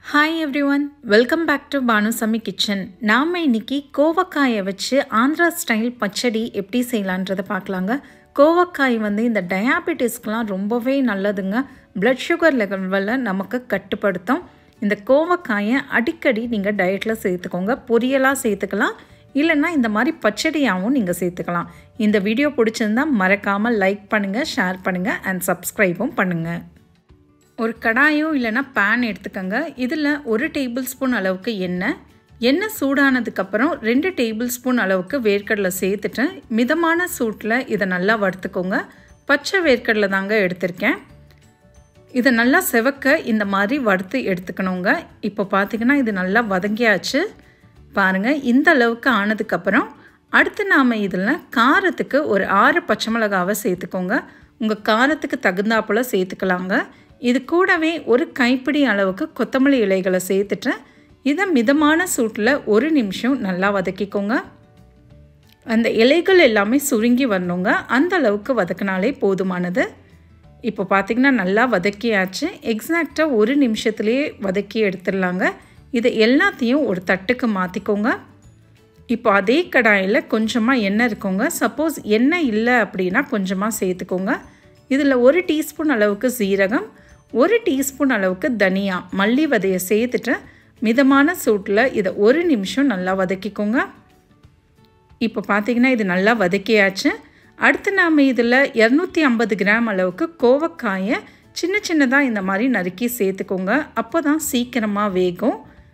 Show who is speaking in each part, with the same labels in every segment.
Speaker 1: hi everyone welcome back to Banusamy kitchen நாம் இன்னைக்கு கோவக்காயை வச்சு ஆந்திரா ஸ்டைல் பச்சடி எப்படி செய்யலான்றதை பார்க்கலாங்க கோவக்காய் வந்து இந்த டயாபெட்டிஸ்க்கெலாம் ரொம்பவே நல்லதுங்க பிளட் சுகர் லெவலில் நமக்கு கட்டுப்படுத்தும் இந்த கோவக்காயை அடிக்கடி நீங்கள் டயட்டில் சேர்த்துக்கோங்க பொரியலாக சேர்த்துக்கலாம் இல்லைன்னா இந்த மாதிரி பச்சடியாகவும் நீங்கள் சேர்த்துக்கலாம் இந்த வீடியோ பிடிச்சிருந்தா மறக்காமல் லைக் பண்ணுங்கள் ஷேர் பண்ணுங்கள் அண்ட் சப்ஸ்கிரைபும் பண்ணுங்கள் ஒரு கடாயோ இல்லைன்னா பேன் எடுத்துக்கோங்க இதில் ஒரு டேபிள் ஸ்பூன் அளவுக்கு எண்ணெய் எண்ணெய் சூடானதுக்கப்புறம் ரெண்டு டேபிள் ஸ்பூன் அளவுக்கு வேர்க்கடலை சேர்த்துட்டு மிதமான சூட்டில் இதை நல்லா வறுத்துக்கோங்க பச்சை வேர்க்கடலை தாங்க எடுத்திருக்கேன் இதை நல்லா செவக்க இந்த மாதிரி வறுத்து எடுத்துக்கணுங்க இப்போ பார்த்தீங்கன்னா இது நல்லா வதங்கியாச்சு பாருங்கள் இந்த அளவுக்கு ஆனதுக்கப்புறம் அடுத்து நாம் இதில் காரத்துக்கு ஒரு ஆறு பச்சை மிளகாவை சேர்த்துக்கோங்க உங்கள் காரத்துக்கு தகுந்தாப்புல சேர்த்துக்கலாங்க இது கூடவே ஒரு கைப்பிடி அளவுக்கு கொத்தமல்லி இலைகளை சேர்த்துட்டு இதை மிதமான சூட்டில் ஒரு நிமிஷம் நல்லா வதக்கிக்கோங்க அந்த இலைகள் எல்லாமே சுருங்கி வரணுங்க அந்த அளவுக்கு வதக்கினாலே போதுமானது இப்போ பார்த்திங்கன்னா நல்லா வதக்கியாச்சு எக்ஸாக்டாக ஒரு நிமிஷத்துலேயே வதக்கி எடுத்துடலாங்க இது எல்லாத்தையும் ஒரு தட்டுக்கு மாற்றிக்கோங்க இப்போ அதே கடாயில் கொஞ்சமாக எண்ணெய் இருக்குங்க சப்போஸ் எண்ணெய் இல்லை அப்படின்னா கொஞ்சமாக சேர்த்துக்கோங்க இதில் ஒரு டீஸ்பூன் அளவுக்கு சீரகம் ஒரு டீஸ்பூன் அளவுக்கு தனியா மல்லி விதையை சேர்த்துட்டு மிதமான சூட்டில் இதை ஒரு நிமிஷம் நல்லா வதக்கிக்கோங்க இப்போ பார்த்தீங்கன்னா இது நல்லா வதக்கியாச்சு அடுத்து நாம் இதில் இரநூத்தி ஐம்பது கிராம் அளவுக்கு கோவக்காயை சின்ன சின்னதாக இந்த மாதிரி நறுக்கி சேர்த்துக்கோங்க அப்போ தான் சீக்கிரமாக வேகும்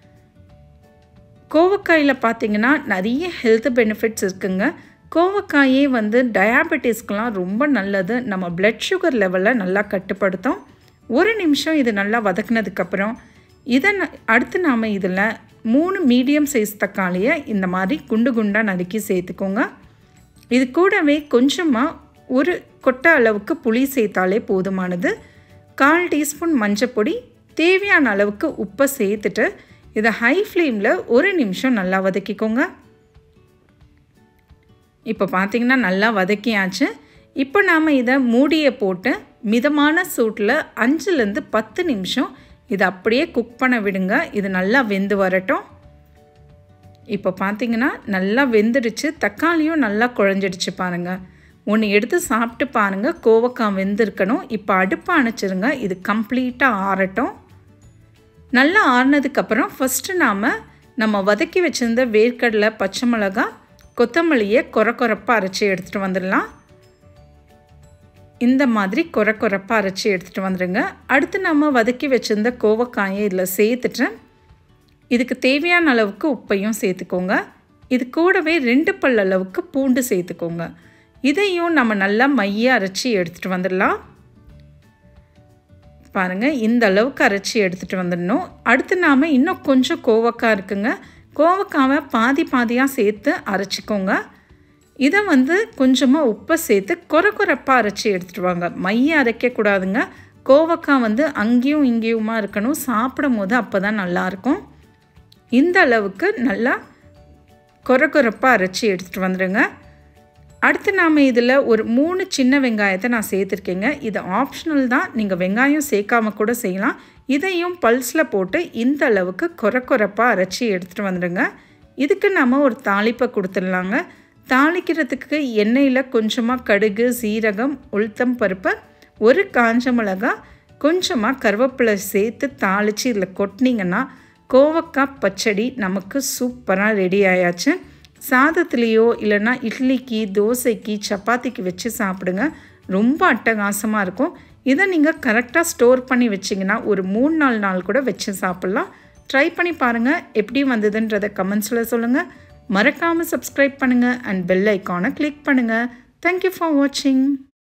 Speaker 1: கோவக்காயில் பார்த்தீங்கன்னா நிறைய ஹெல்த் பெனிஃபிட்ஸ் இருக்குங்க கோவக்காயே வந்து டயாபெட்டிஸ்க்கெலாம் ரொம்ப நல்லது நம்ம பிளட் சுகர் லெவலில் நல்லா கட்டுப்படுத்தும் ஒரு நிமிஷம் இது நல்லா வதக்குனதுக்கப்புறம் இதை அடுத்து நாம் இதில் மூணு மீடியம் சைஸ் தக்காளியை இந்த மாதிரி குண்டு குண்டாக நறுக்கி சேர்த்துக்கோங்க இது கூடவே கொஞ்சமாக ஒரு கொட்டை அளவுக்கு புளி சேர்த்தாலே போதுமானது கால் டீஸ்பூன் மஞ்சப்பொடி தேவையான அளவுக்கு உப்பை சேர்த்துட்டு இதை ஹை ஃப்ளேமில் ஒரு நிமிஷம் நல்லா வதக்கிக்கோங்க இப்போ பார்த்திங்கன்னா நல்லா வதக்கியாச்சு இப்போ நாம் இதை மூடியை போட்டு மிதமான சூட்டில் அஞ்சுலேருந்து பத்து நிமிஷம் இதை அப்படியே குக் பண்ண விடுங்க இது நல்லா வெந்து வரட்டும் இப்போ பார்த்தீங்கன்னா நல்லா வெந்துடுச்சு தக்காளியும் நல்லா குழஞ்சிடுச்சு பாருங்கள் ஒன்று எடுத்து சாப்பிட்டு பாருங்கள் கோவக்காய் வெந்திருக்கணும் இப்போ அடுப்பை அணைச்சிருங்க இது கம்ப்ளீட்டாக ஆறட்டும் நல்லா ஆறினதுக்கப்புறம் ஃபஸ்ட்டு நாம் நம்ம வதக்கி வச்சுருந்த வேர்க்கடலை பச்சை மிளகா கொத்தமல்லியை கொர கொரப்பாக அரைச்சி எடுத்துகிட்டு வந்துடலாம் இந்த மாதிரி கொர கொரப்பாக அரைச்சி எடுத்துகிட்டு வந்துடுங்க அடுத்து நம்ம வதக்கி வச்சுருந்த கோவக்காயை இதில் சேர்த்துட்டு இதுக்கு தேவையான அளவுக்கு உப்பையும் சேர்த்துக்கோங்க இது கூடவே ரெண்டு பல் அளவுக்கு பூண்டு சேர்த்துக்கோங்க இதையும் நம்ம நல்லா மைய அரைச்சி எடுத்துகிட்டு வந்துடலாம் பாருங்கள் இந்த அளவுக்கு அரைச்சி எடுத்துகிட்டு வந்துடணும் அடுத்து நாம் இன்னும் கொஞ்சம் கோவக்காய் இருக்குங்க கோவக்காவை பாதி பாதியாக சேர்த்து அரைச்சிக்கோங்க இதை வந்து கொஞ்சமாக உப்பை சேர்த்து கொர கொரப்பாக அரைச்சி எடுத்துகிட்டு வாங்க மைய அரைக்கக்கூடாதுங்க கோவக்காய் வந்து அங்கேயும் இங்கேயுமா இருக்கணும் சாப்பிடும் போது அப்போ தான் நல்லாயிருக்கும் இந்த அளவுக்கு நல்லா கொர கொரப்பாக அரைச்சி எடுத்துகிட்டு வந்துடுங்க அடுத்து நாம் இதில் ஒரு மூணு சின்ன வெங்காயத்தை நான் சேர்த்துருக்கேங்க இது ஆப்ஷனல் தான் நீங்கள் வெங்காயம் சேர்க்காம கூட செய்யலாம் இதையும் பல்ஸில் போட்டு இந்த அளவுக்கு கொர கொரப்பாக அரைச்சி எடுத்துகிட்டு வந்துடுங்க இதுக்கு நம்ம ஒரு தாளிப்பை கொடுத்துடலாங்க தாளிக்கிறதுக்கு எண்ணெயில் கொஞ்சமாக கடுகு சீரகம் உளுத்தம் பருப்பு ஒரு காஞ்ச மிளகா கொஞ்சமாக கருவேப்பிலை சேர்த்து தாளித்து இதில் கொட்டினீங்கன்னா கோவக்காய் பச்சடி நமக்கு சூப்பராக ரெடி ஆயாச்சு சாதத்துலேயோ இல்லைன்னா இட்லிக்கு தோசைக்கு சப்பாத்திக்கு வச்சு சாப்பிடுங்க ரொம்ப அட்டகாசமாக இருக்கும் இதை நீங்கள் கரெக்டாக ஸ்டோர் பண்ணி வச்சிங்கன்னா ஒரு மூணு நாலு நாள் கூட வச்சு சாப்பிட்லாம் ட்ரை பண்ணி பாருங்கள் எப்படி வந்ததுன்றதை கமெண்ட்ஸில் சொல்லுங்கள் மறக்காமல் சப்ஸ்கிரைப் பண்ணுங்கள் அண்ட் பெல் ஐக்கானை கிளிக் பண்ணுங்கள் தேங்க்யூ ஃபார் வாட்சிங்